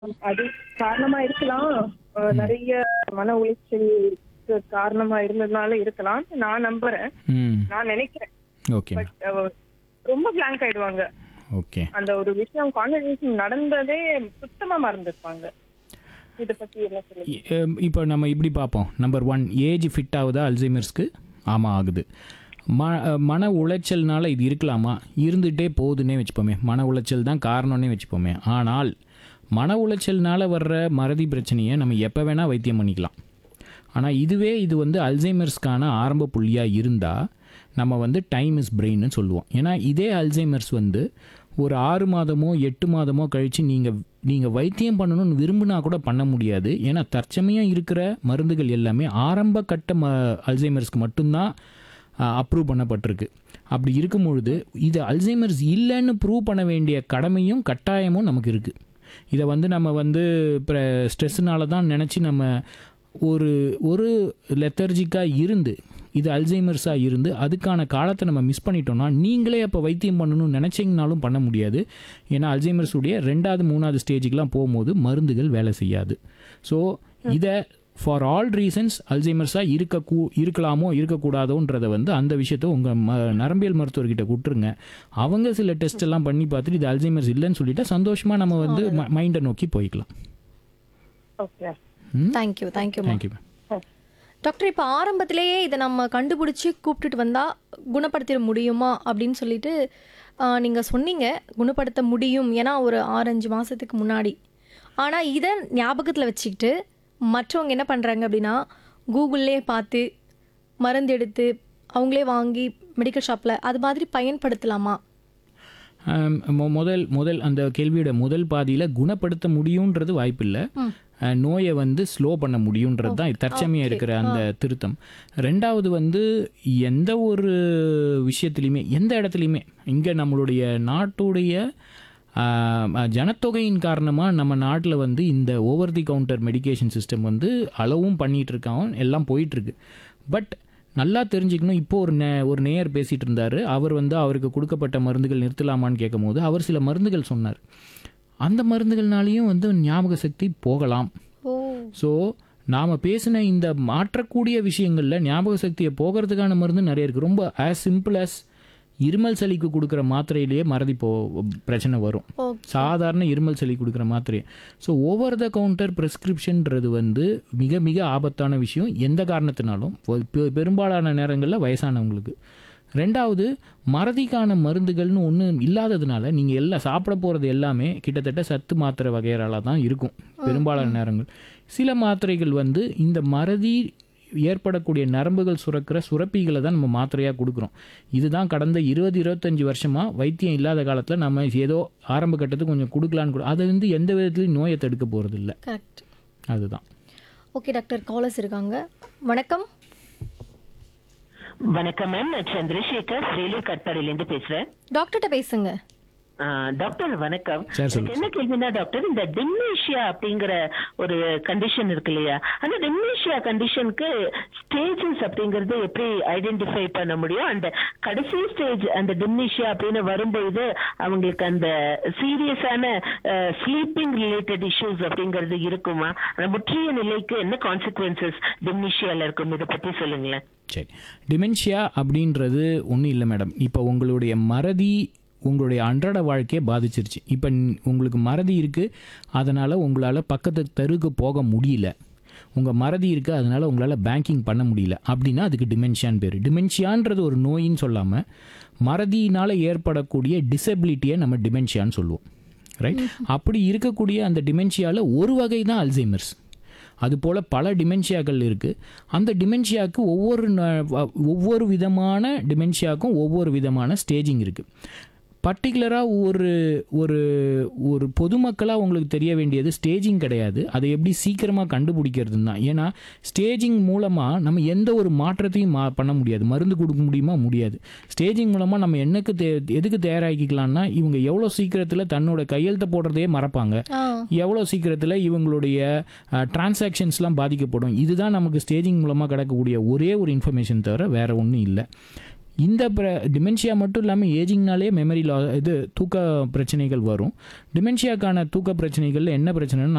அது காரணமா இருக்கலாம் அஹ் நிறைய மன உளைச்சலுக்கு காரணமா இருந்ததுனால இருக்கலாம் நான் நம்புறேன் ம் நான் நினைக்கிறேன் ஓகே பட் ரொம்ப பிளாங்க் ஆயிடுவாங்க ஓகே அந்த ஒரு விஷயம் கான்வர்சேஷன் நடந்ததே சுத்தமா மறந்துருப்பாங்க இத பத்தி என்ன சொல்லுங்க இப்போ நம்ம இப்படி பார்ப்போம் நம்பர் ஒன் ஏஜ் ஃபிட் ஆகுதா அல்சைமர்ஸ்க்கு ஆமாம் ஆகுது ம மன உளைச்சல்னால இது இருக்கலாமா இருந்துகிட்டே போகுதுன்னே வச்சுப்போமே மன உளைச்சல் தான் காரணம்னே வச்சுப்போமே ஆனால் மன உளைச்சல்னால வர்ற மறதி பிரச்சனையை நம்ம எப்போ வேணால் வைத்தியம் பண்ணிக்கலாம் ஆனால் இதுவே இது வந்து அல்சைமர்ஸ்க்கான ஆரம்ப புள்ளியாக இருந்தால் நம்ம வந்து டைம் இஸ் பிரெயின்னு சொல்லுவோம் ஏன்னா இதே அல்சைமர்ஸ் வந்து ஒரு ஆறு மாதமோ எட்டு மாதமோ கழித்து நீங்கள் நீங்கள் வைத்தியம் பண்ணணும்னு விரும்பினா கூட பண்ண முடியாது ஏன்னா தற்சமயம் இருக்கிற மருந்துகள் எல்லாமே ஆரம்ப கட்ட ம அல்சைமர்ஸ்க்கு மட்டும்தான் அப்ரூவ் பண்ணப்பட்டிருக்கு அப்படி இருக்கும் பொழுது இது அல்சைமர்ஸ் இல்லைன்னு ப்ரூவ் பண்ண வேண்டிய கடமையும் கட்டாயமும் நமக்கு இருக்குது இதை வந்து நம்ம வந்து இப்போ ஸ்ட்ரெஸ்ஸுனால தான் நினச்சி நம்ம ஒரு ஒரு லெத்தர்ஜிக்காக இருந்து இது அல்சைமர்ஸாக இருந்து அதுக்கான காலத்தை நம்ம மிஸ் பண்ணிட்டோம்னா நீங்களே அப்போ வைத்தியம் பண்ணணும்னு நினச்சிங்கனாலும் பண்ண முடியாது ஏன்னா அல்சைமர்ஸ் உடைய ரெண்டாவது மூணாவது ஸ்டேஜுக்கெலாம் போகும்போது மருந்துகள் வேலை செய்யாது ஸோ இதை ஃபார் ஆல் ரீசன்ஸ் அல்சைமர்ஸாக இருக்க கூ இருக்கலாமோ இருக்கக்கூடாதோன்றதை வந்து அந்த விஷயத்த உங்கள் ம நரம்பியல் மருத்துவர்கிட்ட கொடுத்துருங்க அவங்க சில டெஸ்ட் எல்லாம் பண்ணி பார்த்துட்டு இது அல்சைமர்ஸ் இல்லைன்னு சொல்லிட்டா சந்தோஷமாக நம்ம வந்து மைண்டை நோக்கி போய்க்கலாம் okay thank you thank you thank you ma'am doctor இப்போ ஆரம்பத்திலேயே இதை நம்ம கண்டுபிடிச்சி கூப்பிட்டுட்டு வந்தால் குணப்படுத்திட முடியுமா அப்படின்னு சொல்லிட்டு நீங்கள் சொன்னீங்க குணப்படுத்த முடியும் ஏன்னா ஒரு ஆறஞ்சு மாதத்துக்கு முன்னாடி ஆனால் இதை ஞாபகத்தில் வச்சுக்கிட்டு மற்றவங்க என்ன பண்ணுறாங்க அப்படின்னா கூகுள்லே பார்த்து மருந்து எடுத்து அவங்களே வாங்கி மெடிக்கல் ஷாப்பில் அது மாதிரி பயன்படுத்தலாமா ஆம், மொ- முதல் முதல் அந்த கேள்வியோட முதல் பாதியில் குணப்படுத்த முடியுன்றது வாய்ப்பில்லை ம். அஹ், நோயை வந்து ஸ்லோ பண்ண முடியுன்றது தான் தற்சமயம் இருக்கிற அந்த திருத்தம் ரெண்டாவது வந்து எந்த ஒரு விஷயத்துலையுமே எந்த இடத்துலையுமே இங்கே நம்மளுடைய நாட்டுடைய ஆஹ், ஜனத்தொகையின் காரணமாக நம்ம நாட்டில் வந்து இந்த over the counter medication system வந்து அளவும் பண்ணிகிட்டு இருக்கான் எல்லாம் போயிட்டுருக்கு பட் நல்லா தெரிஞ்சுக்கணும் இப்போ ஒரு நே ஒரு நேயர் பேசிகிட்டு இருந்தார் அவர் வந்து அவருக்கு கொடுக்கப்பட்ட மருந்துகள் நிறுத்தலாமான்னு கேட்கும்போது அவர் சில மருந்துகள் சொன்னார் அந்த மருந்துகள்னாலேயும் வந்து ஞாபக சக்தி போகலாம் ஓ ஸோ நாம் பேசின இந்த மாற்றக்கூடிய விஷயங்களில் ஞாபக சக்தியை போகிறதுக்கான மருந்து நிறைய இருக்குது ரொம்ப ஆஸ் சிம்பிள் as இருமல் சளிக்கு கொடுக்குற மாத்திரையிலேயே மறதி போ பிரச்சனை வரும் ஓகே சாதாரண இருமல் சளி கொடுக்குற மாத்திரை ஸோ ஓவர் த கவுண்டர் ப்ரெஸ்கிரிப்ஷன்றது வந்து மிக மிக ஆபத்தான விஷயம் எந்த காரணத்தினாலும் பெ- பெ- பெரும்பாலான நேரங்களில் வயசானவங்களுக்கு ரெண்டாவது மறதிக்கான மருந்துகள்னு ஒன்று இல்லாததுனால நீங்கள் எல்லாம் சாப்பிட போகிறது எல்லாமே கிட்டத்தட்ட சத்து மாத்திரை வகையறால தான் இருக்கும் பெரும்பாலான நேரங்கள் சில மாத்திரைகள் வந்து இந்த மறதி ஏற்படக்கூடிய நரம்புகள் சுரக்கிற சுரப்பிகளை தான் நம்ம மாத்திரையாக கொடுக்குறோம் இதுதான் கடந்த இருபது இருபத்தஞ்சி வருஷமாக வைத்தியம் இல்லாத காலத்தில் நம்ம ஏதோ ஆரம்ப கட்டத்துக்கு கொஞ்சம் கொடுக்கலான்னு கூட அது வந்து எந்த விதத்துலையும் நோயை தடுக்க போகிறது இல்லை கரெக்ட் அதுதான் ஓகே டாக்டர் காலர்ஸ் இருக்காங்க வணக்கம் வணக்கம் மேம் நான் சந்திரசேகர் வேலூர் கட்பாடியிலேருந்து பேசுறேன் டாக்டர்கிட்ட பேசுங்க ஆ, டாக்டர் வணக்கம் சரி, சொல்லுங்க. எனக்கு என்ன கேள்வினா டாக்டர் இந்த டிம்னேஷியா அப்படிங்கிற ஒரு கண்டிஷன் இருக்கு இல்லையா அந்த டிம்னேஷியா கண்டிஷனுக்கு ஸ்டேஜஸ் அப்படிங்கறது எப்படி ஐடென்டிஃபை பண்ண முடியும் அந்த கடைசி ஸ்டேஜ் அந்த டிம்னேஷியா அப்படின்னு வரும்பொழுது அவங்களுக்கு அந்த சீரியஸான ஸ்லீப்பிங் ரிலேட்டட் இஷ்யூஸ் அப்படிங்கிறது இருக்குமா அந்த முற்றிய நிலைக்கு என்ன கான்சிக்வன்சஸ் டிம்னேஷியால இருக்கும் இதை பத்தி சொல்லுங்களேன் சரி டிமென்ஷியா அப்படின்றது ஒன்றும் இல்லை மேடம் இப்போ உங்களுடைய மறதி உங்களுடைய அன்றாட வாழ்க்கையை பாதிச்சிருச்சு இப்போ உங்களுக்கு மறதி இருக்குது அதனால் உங்களால் பக்கத்து தெருவுக்கு போக முடியல உங்கள் மறதி இருக்குது அதனால் உங்களால் பேங்கிங் பண்ண முடியல அப்படின்னா அதுக்கு டிமென்ஷியான்னு பேர் டிமென்ஷியான்றது ஒரு நோயின்னு சொல்லாமல் மறதியினால் ஏற்படக்கூடிய டிசபிலிட்டியை நம்ம டிமென்ஷியான்னு சொல்லுவோம் ரைட் அப்படி இருக்கக்கூடிய அந்த டிமென்ஷியாவில் ஒரு வகை தான் அல்சைமர்ஸ் அதுபோல் பல டிமென்ஷியாக்கள் இருக்குது அந்த டிமென்ஷியாவுக்கு ஒவ்வொரு ந- வ- ஒவ்வொரு விதமான டிமென்ஷியாவுக்கும் ஒவ்வொரு விதமான ஸ்டேஜிங் இருக்குது பர்டிகுலராக ஒரு ஒரு ஒரு பொதுமக்களாக உங்களுக்கு தெரிய வேண்டியது ஸ்டேஜிங் கிடையாது அதை எப்படி சீக்கிரமாக கண்டுபிடிக்கிறது தான் ஏன்னா ஸ்டேஜிங் மூலமாக நம்ம எந்த ஒரு மாற்றத்தையும் மா பண்ண முடியாது மருந்து கொடுக்க முடியுமா முடியாது ஸ்டேஜிங் மூலமாக நம்ம என்னக்கு தே எதுக்கு தயாராகிக்கலாம்னா இவங்க எவ்வளோ சீக்கிரத்தில் தன்னோட கையெழுத்தை போடுறதையே மறப்பாங்க ஆ எவ்வளோ சீக்கிரத்தில் இவங்களுடைய டிரான்சாக்ஷன்ஸ்லாம் பாதிக்கப்படும் இதுதான் நமக்கு ஸ்டேஜிங் மூலமாக கிடைக்கக்கூடிய ஒரே ஒரு இன்ஃபர்மேஷன் தவிர வேறு ஒன்றும் இல்லை இந்த பிர டிமென்ஷியா மட்டும் இல்லாமல் ஏஜிங்னாலே மெமரி லா இது தூக்க பிரச்சனைகள் வரும் டிமென்ஷியாக்கான தூக்க பிரச்சனைகள் என்ன பிரச்சனைன்னு